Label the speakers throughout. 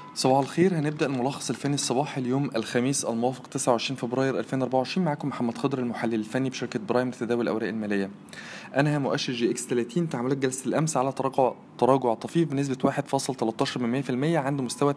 Speaker 1: صباح الخير هنبدأ الملخص الفني الصباحي اليوم الخميس الموافق 29 فبراير 2024 معكم محمد خضر المحلل الفني بشركة برايم لتداول الأوراق المالية أنهى مؤشر جي إكس 30 تعاملات جلسة الأمس على تراجع تراجع طفيف بنسبة 1.13% عند مستوى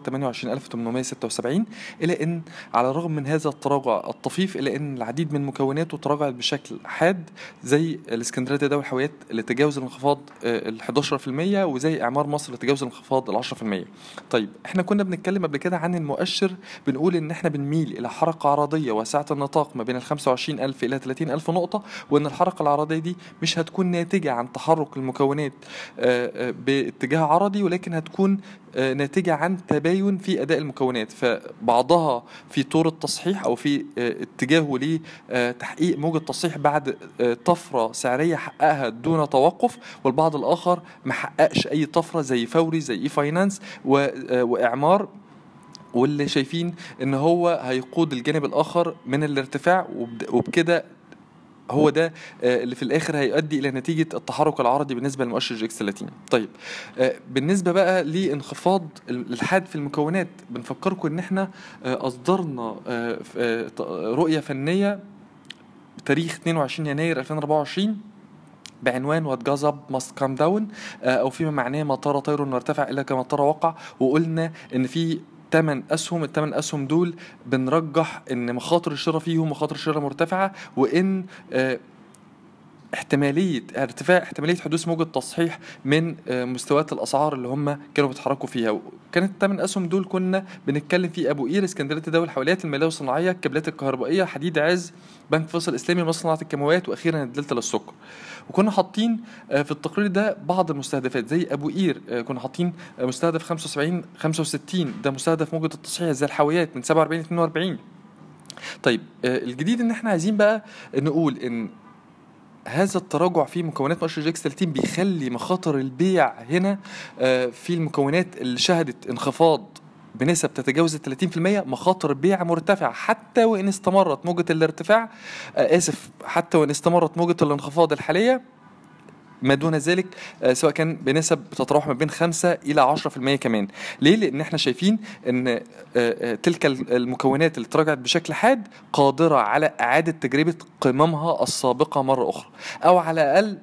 Speaker 1: 28876 إلى أن على الرغم من هذا التراجع الطفيف إلا أن العديد من مكوناته تراجعت بشكل حاد زي الإسكندرية تداول الحاويات اللي تجاوز الانخفاض ال 11% وزي إعمار مصر اللي تجاوز الانخفاض ال 10% طيب احنا كنا بنتكلم قبل كده عن المؤشر بنقول ان احنا بنميل الى حركه عرضيه واسعه النطاق ما بين ال 25000 الى 30000 نقطه وان الحركه العرضيه دي مش هتكون ناتجه عن تحرك المكونات آه، آه، باتجاه عرضي ولكن هتكون آه، ناتجة عن تباين في أداء المكونات فبعضها في طور التصحيح أو في اتجاهه لتحقيق موجة تصحيح بعد طفرة سعرية حققها دون توقف والبعض الآخر ما حققش أي طفرة زي فوري زي إي فاينانس وإعمار واللي شايفين ان هو هيقود الجانب الاخر من الارتفاع وبكده هو ده آه، اللي في الاخر هيؤدي الى نتيجه التحرك العرضي بالنسبه لمؤشر جي اكس 30 طيب آه، بالنسبه بقى لانخفاض الحاد في المكونات بنفكركم ان احنا آه، اصدرنا رؤيه فنيه بتاريخ 22 يناير 2024 بعنوان وات جازب ماست كام داون او فيما معناه ما طار طير وارتفع الا كما طار وقع وقلنا ان في ثمان اسهم الثمان اسهم دول بنرجح ان مخاطر الشراء فيهم مخاطر الشراء مرتفعه وان آه احتماليه ارتفاع احتماليه حدوث موجه تصحيح من آه، مستويات الاسعار اللي هم كانوا بيتحركوا فيها كانت الثمان اسهم دول كنا بنتكلم في ابو قير اسكندريه تداول الحوليات الماليه والصناعيه الكابلات الكهربائيه حديد عز بنك فيصل الاسلامي مصنع الكيماويات واخيرا الدلتا للسكر وكنا حاطين آه، في التقرير ده بعض المستهدفات زي ابو قير آه، كنا حاطين مستهدف 75 65 ده مستهدف موجه التصحيح زي الحاويات من 47 ل 42 طيب الجديد ان احنا عايزين بقى نقول ان هذا التراجع في مكونات مؤشر جي اكس 30 بيخلي مخاطر البيع هنا آه، في المكونات اللي شهدت انخفاض بنسب تتجاوز ال 30% مخاطر بيع مرتفعة حتى وإن استمرت موجة الارتفاع آه، آسف حتى وإن استمرت موجة الانخفاض الحالية ما دون ذلك آه، سواء كان بنسب بتتراوح ما بين 5 الى 10% كمان ليه لان احنا شايفين ان آه، آه، تلك المكونات اللي تراجعت بشكل حاد قادره على اعاده تجربه قممها السابقه مره اخرى او على الاقل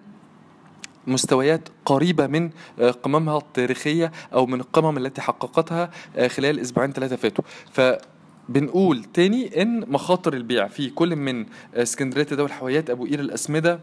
Speaker 1: مستويات قريبة من قممها التاريخية أو من القمم التي حققتها خلال أسبوعين ثلاثة فاتوا ف بنقول تاني ان مخاطر البيع في كل من اسكندريه تداول الحاويات ابو قير الاسمده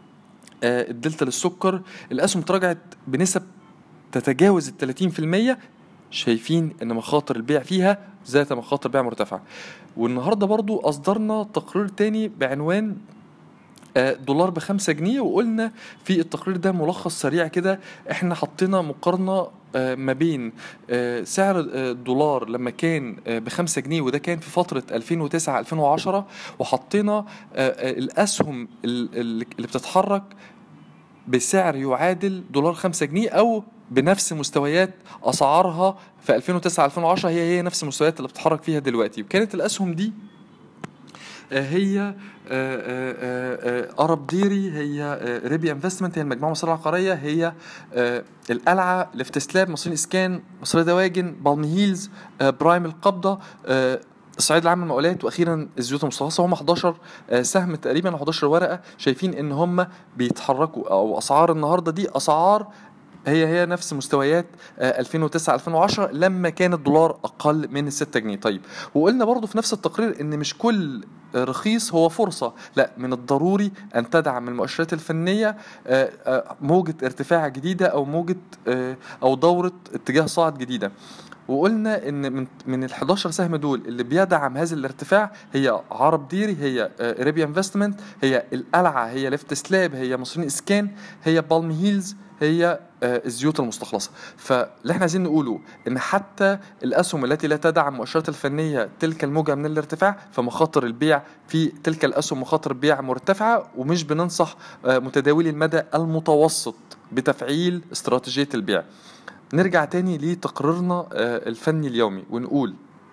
Speaker 1: آه، الدلتا للسكر الاسهم تراجعت بنسب تتجاوز ال 30% شايفين ان مخاطر البيع فيها ذات مخاطر بيع مرتفعه والنهارده برضو اصدرنا تقرير تاني بعنوان آه، دولار بخمسة جنيه وقلنا في التقرير ده ملخص سريع كده احنا حطينا مقارنة آه، ما بين سعر الدولار لما كان بخمسة جنيه وده كان في فترة 2009 2010 وحطينا الأسهم اللي بتتحرك بسعر يعادل دولار 5 جنيه او بنفس مستويات اسعارها في 2009 2010 هي هي نفس المستويات اللي بتتحرك فيها دلوقتي وكانت الاسهم دي آه، هي ارب آه، ديري آه، هي ريبي انفستمنت هي المجموعه المصريه العقاريه هي القلعه لفتسلاب مصريين اسكان مصريه دواجن بالمي هيلز برايم القبضه الصعيد العام للمقاولات واخيرا الزيوت المستخلصه هم 11 آه، سهم تقريبا 11 ورقه شايفين ان هم بيتحركوا او اسعار النهارده دي اسعار هي هي نفس مستويات 2009 آه، 2010 لما كان الدولار اقل من 6 جنيه طيب وقلنا برضو في نفس التقرير ان مش كل رخيص هو فرصة لا من الضروري أن تدعم المؤشرات الفنية آه، موجة ارتفاع جديدة أو موجة أو دورة اتجاه صاعد جديدة وقلنا ان من من ال 11 سهم دول اللي بيدعم هذا الارتفاع هي عرب ديري هي اريبيا آه، انفستمنت هي القلعه هي ليفت سلاب هي مصرين اسكان هي بالم هيلز هي آه، الزيوت المستخلصه فاللي احنا عايزين نقوله ان حتى الاسهم التي لا تدعم المؤشرات الفنيه تلك الموجه من الارتفاع فمخاطر البيع في تلك الاسهم مخاطر بيع مرتفعه ومش بننصح آه، متداولي المدى المتوسط بتفعيل استراتيجيه البيع نرجع تاني لتقريرنا آه، الفني اليومي ونقول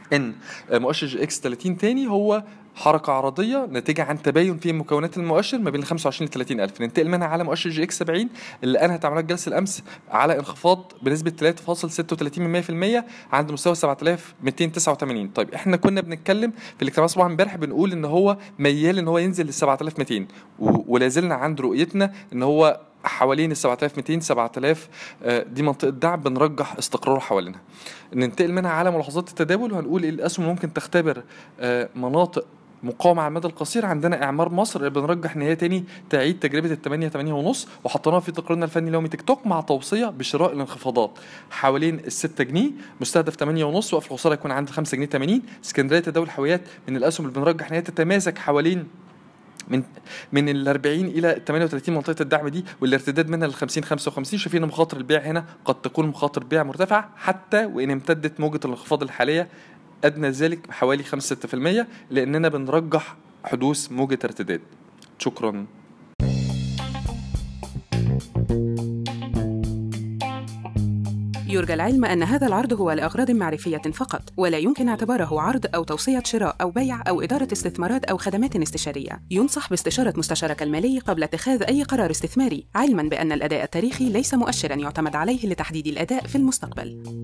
Speaker 1: ان مؤشر جي اكس 30 تاني هو حركة عرضية ناتجة عن تباين في مكونات المؤشر ما بين ال 25 ل 30 ألف ننتقل منها على مؤشر جي اكس 70 اللي أنهت عمليات جلسة الأمس على انخفاض بنسبة 3.36% عند مستوى 7289 طيب احنا كنا بنتكلم في الاجتماع صباح امبارح بنقول ان هو ميال ان هو ينزل لل 7200 ولا زلنا عند رؤيتنا ان هو حوالين ال 7200 7000 آه، دي منطقه دعم بنرجح استقرار حوالينها ننتقل منها على ملاحظات التداول وهنقول ايه الاسهم ممكن تختبر آه، مناطق مقاومة على المدى القصير عندنا إعمار مصر اللي بنرجح إن هي تاني تعيد تجربة ال 8 8 ونص وحطيناها في تقريرنا الفني اليومي تيك توك مع توصية بشراء الانخفاضات حوالين ال 6 جنيه مستهدف 8 ونص وقف الخسارة يكون عند 5 جنيه 80 اسكندرية تداول الحاويات من الأسهم اللي بنرجح إن هي تتماسك حوالين من من ال 40 الى 38 منطقه الدعم دي والارتداد منها لل 50 55 شايفين مخاطر البيع هنا قد تكون مخاطر بيع مرتفعه حتى وان امتدت موجه الانخفاض الحاليه ادنى ذلك بحوالي 5 6% لاننا بنرجح حدوث موجه ارتداد شكرا
Speaker 2: يرجى العلم أن هذا العرض هو لأغراض معرفية فقط ولا يمكن اعتباره عرض أو توصية شراء أو بيع أو إدارة استثمارات أو خدمات استشارية ينصح باستشارة مستشارك المالي قبل اتخاذ أي قرار استثماري علما بأن الأداء التاريخي ليس مؤشرا يعتمد عليه لتحديد الأداء في المستقبل